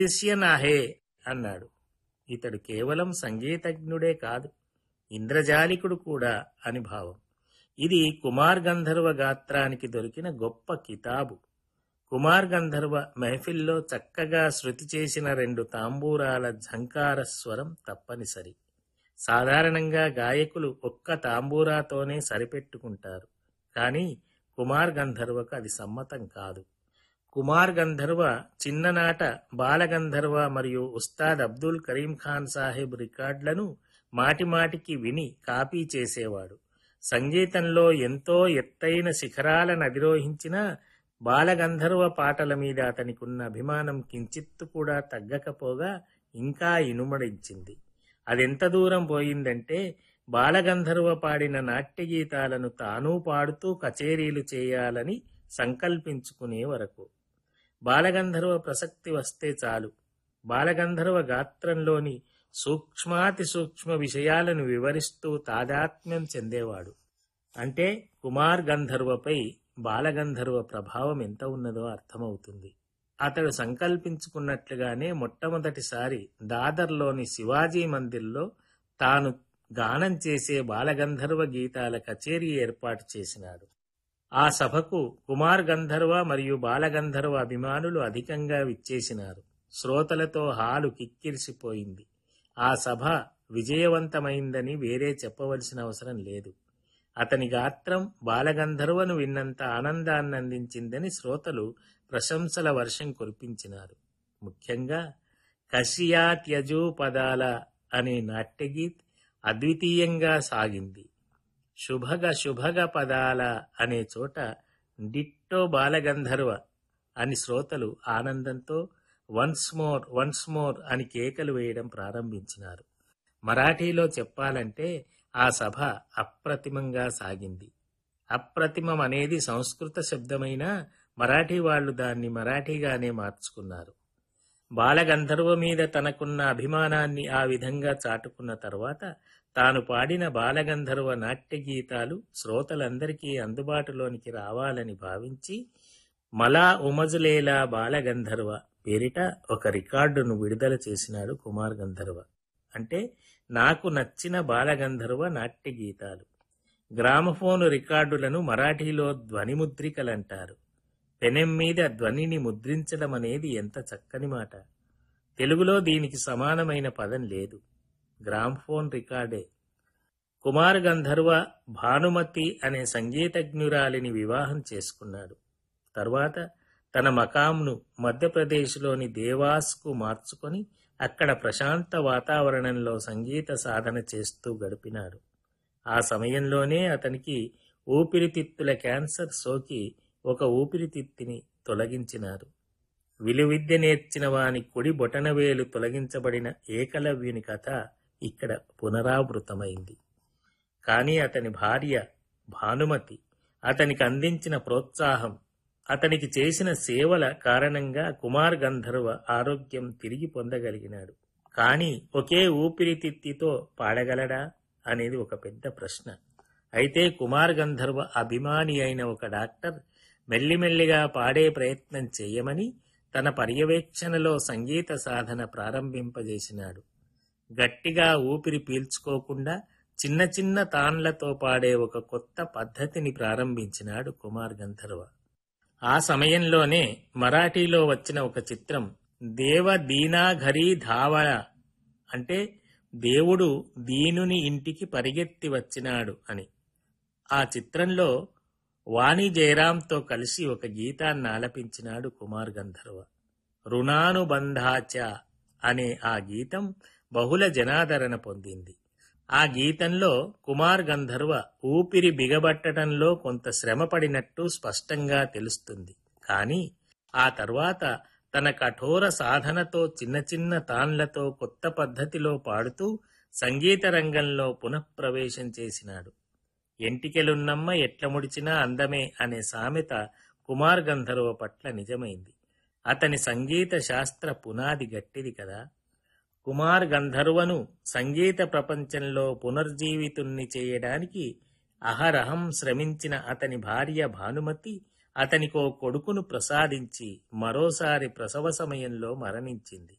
musician ఆహే అన్నాడు ఇతడు కేవలం సంగీతజ్ఞుడే కాదు ఇంద్రజాలికుడు కూడా అని భావం ఇది కుమార్ గంధర్వ గాత్రానికి దొరికిన గొప్ప కితాబు కుమార్ గంధర్వ మెహఫిల్లో చక్కగా శృతి చేసిన రెండు తాంబూరాల ఝంకార స్వరం తప్పనిసరి సాధారణంగా గాయకులు ఒక్క తాంబూరాతోనే సరిపెట్టుకుంటారు కానీ కుమార్ గంధర్వకు అది సమ్మతం కాదు కుమార్ గంధర్వ చిన్ననాట బాలగంధర్వ మరియు ఉస్తాద్ అబ్దుల్ కరీం ఖాన్ సాహెబ్ రికార్డులను మాటిమాటికి విని కాపీ చేసేవాడు సంగీతంలో ఎంతో ఎత్తైన శిఖరాలను అధిరోహించిన బాలగంధర్వ పాటల మీద అతనికున్న అభిమానం కించిత్తు కూడా తగ్గకపోగా ఇంకా ఇనుమడించింది అదెంత దూరం పోయిందంటే బాలగంధర్వ పాడిన నాట్య గీతాలను తానూ పాడుతూ కచేరీలు చేయాలని సంకల్పించుకునే వరకు బాలగంధర్వ ప్రసక్తి వస్తే చాలు బాలగంధర్వ గాత్రంలోని సూక్ష్మాతి సూక్ష్మ విషయాలను వివరిస్తూ తాదాత్మ్యం చెందేవాడు అంటే కుమార్ గంధర్వపై బాలగంధర్వ ప్రభావం ఎంత ఉన్నదో అర్థమవుతుంది అతడు సంకల్పించుకున్నట్లుగానే మొట్టమొదటిసారి దాదర్లోని శివాజీ మందిర్లో తాను గానం చేసే బాలగంధర్వ గీతాల కచేరీ ఏర్పాటు చేసినాడు ఆ సభకు కుమార్ గంధర్వ మరియు బాలగంధర్వ అభిమానులు అధికంగా విచ్చేసినారు శ్రోతలతో హాలు కిక్కిరిసిపోయింది ఆ సభ విజయవంతమైందని వేరే చెప్పవలసిన అవసరం లేదు అతని గాత్రం బాలగంధర్వను విన్నంత ఆనందాన్ని అందించిందని శ్రోతలు ప్రశంసల వర్షం కురిపించినారు ముఖ్యంగా కషియా త్యజూ పదాల అనే నాట్యగీత్ అద్వితీయంగా సాగింది శుభగ శుభగ పదాల అనే చోట డిట్టో బాలగంధర్వ అని శ్రోతలు ఆనందంతో వన్స్ మోర్ వన్స్ మోర్ అని కేకలు వేయడం ప్రారంభించినారు మరాఠీలో చెప్పాలంటే ఆ సభ అప్రతిమంగా సాగింది అప్రతిమం అనేది సంస్కృత శబ్దమైనా మరాఠీ వాళ్ళు దాన్ని మరాఠీగానే మార్చుకున్నారు బాలగంధర్వ మీద తనకున్న అభిమానాన్ని ఆ విధంగా చాటుకున్న తర్వాత తాను పాడిన బాలగంధర్వ నాట్య గీతాలు శ్రోతలందరికీ అందుబాటులోనికి రావాలని భావించి మలా ఉమజులేలా బాలగంధర్వ పేరిట ఒక రికార్డును విడుదల చేసినాడు కుమార్ గంధర్వ అంటే నాకు నచ్చిన బాలగంధర్వ నాట్య గీతాలు గ్రామఫోను రికార్డులను మరాఠీలో ధ్వనిముద్రికలంటారు పెనెం మీద ధ్వనిని ముద్రించడం అనేది ఎంత చక్కని మాట తెలుగులో దీనికి సమానమైన పదం లేదు గ్రామ్ఫోన్ రికార్డే కుమార్ గంధర్వ భానుమతి అనే సంగీతజ్ఞురాలిని వివాహం చేసుకున్నాడు తరువాత తన మకాంను మధ్యప్రదేశ్లోని దేవాస్కు మార్చుకొని అక్కడ ప్రశాంత వాతావరణంలో సంగీత సాధన చేస్తూ గడిపినాడు ఆ సమయంలోనే అతనికి ఊపిరితిత్తుల క్యాన్సర్ సోకి ఒక ఊపిరితిత్తిని తొలగించినారు విలువిద్య నేర్చిన వాని కుడి బొటనవేలు తొలగించబడిన ఏకలవ్యుని కథ ఇక్కడ పునరావృతమైంది కానీ అతని భార్య భానుమతి అతనికి అందించిన ప్రోత్సాహం అతనికి చేసిన సేవల కారణంగా కుమార్ గంధర్వ ఆరోగ్యం తిరిగి పొందగలిగినాడు కానీ ఒకే ఊపిరితిత్తితో పాడగలడా అనేది ఒక పెద్ద ప్రశ్న అయితే కుమార్ గంధర్వ అభిమాని అయిన ఒక డాక్టర్ మెల్లిమెల్లిగా పాడే ప్రయత్నం చేయమని తన పర్యవేక్షణలో సంగీత సాధన ప్రారంభింపజేసినాడు గట్టిగా ఊపిరి పీల్చుకోకుండా చిన్న చిన్న తాన్లతో పాడే ఒక కొత్త పద్ధతిని ప్రారంభించినాడు కుమార్ గంధర్వ ఆ సమయంలోనే మరాఠీలో వచ్చిన ఒక చిత్రం దేవ దీనాఘరీ ధావళ అంటే దేవుడు దీనుని ఇంటికి పరిగెత్తి వచ్చినాడు అని ఆ చిత్రంలో వాణి జయరాంతో కలిసి ఒక గీతాన్ని ఆలపించినాడు కుమార్ గంధర్వ రుణానుబంధాచ అనే ఆ గీతం బహుళ జనాదరణ పొందింది ఆ గీతంలో కుమార్ గంధర్వ ఊపిరి బిగబట్టడంలో కొంత శ్రమ పడినట్టు స్పష్టంగా తెలుస్తుంది కానీ ఆ తర్వాత తన కఠోర సాధనతో చిన్న చిన్న తాన్లతో కొత్త పద్ధతిలో పాడుతూ సంగీత రంగంలో పునఃప్రవేశం చేసినాడు ఎంటికెలున్నమ్మ ఎట్ల ముడిచినా అందమే అనే సామెత కుమార్ గంధర్వ పట్ల నిజమైంది అతని సంగీత శాస్త్ర పునాది గట్టిది కదా కుమార్ గంధర్వను సంగీత ప్రపంచంలో పునర్జీవితుణ్ణి చేయడానికి అహరహం శ్రమించిన అతని భార్య భానుమతి అతనికో కొడుకును ప్రసాదించి మరోసారి ప్రసవ సమయంలో మరణించింది